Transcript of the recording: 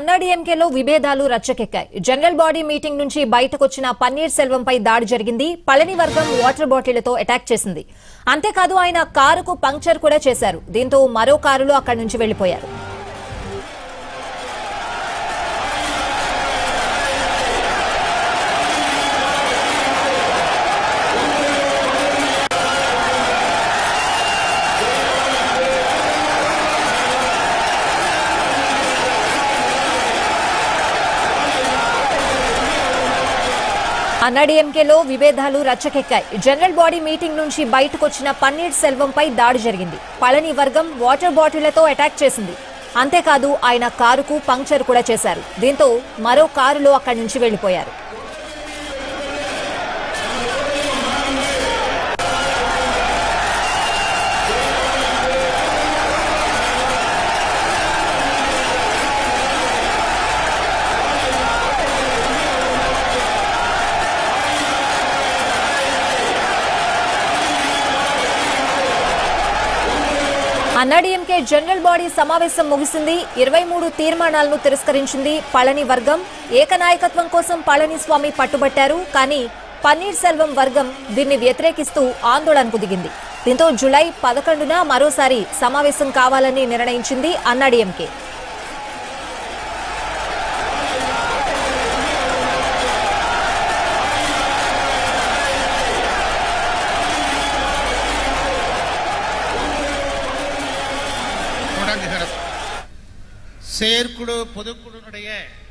అన్నాడీఎంకేలో విభేదాలు రచ్చకెక్కాయి general body meeting నుంచి బయటకొచ్చిన పన్నీర్ సెల్వంపై దాడి జరిగింది పళని వర్గం వాటర్ బాటిళ్లతో అటాక్ చేసింది అంతేకాదు ఆయన కారుకు పంక్చర్ కూడా చేశారు దీంతో మరో కారులో అక్కడి నుంచి వెళ్లిపోయారు అన్నాడీఎంకేలో విభేదాలు రచ్చకెక్కాయి జనరల్ బాడీ మీటింగ్ నుంచి బయటకొచ్చిన పన్నీర్ సెల్వంపై దాడి జరిగింది పళని వర్గం వాటర్ బాటిళ్లతో అటాక్ చేసింది అంతేకాదు ఆయన కారుకు పంక్చర్ కూడా చేశారు దీంతో మరో కారులో అక్కడి నుంచి వెళ్లిపోయారు అన్నాడీఎంకే జనరల్ బాడీ సమావేశం ముగిసింది ఇరవై మూడు తీర్మానాలను తిరస్కరించింది పళని వర్గం ఏకనాయకత్వం కోసం పళనిస్వామి పట్టుబట్టారు కానీ పన్నీర్ సెల్వం వర్గం దీన్ని వ్యతిరేకిస్తూ ఆందోళనకు దిగింది దీంతో జులై పదకొండున మరోసారి సమావేశం కావాలని నిర్ణయించింది అన్నాడీఎంకే தொடங்குகிறது செயற்குழு பொதுக்குழுனுடைய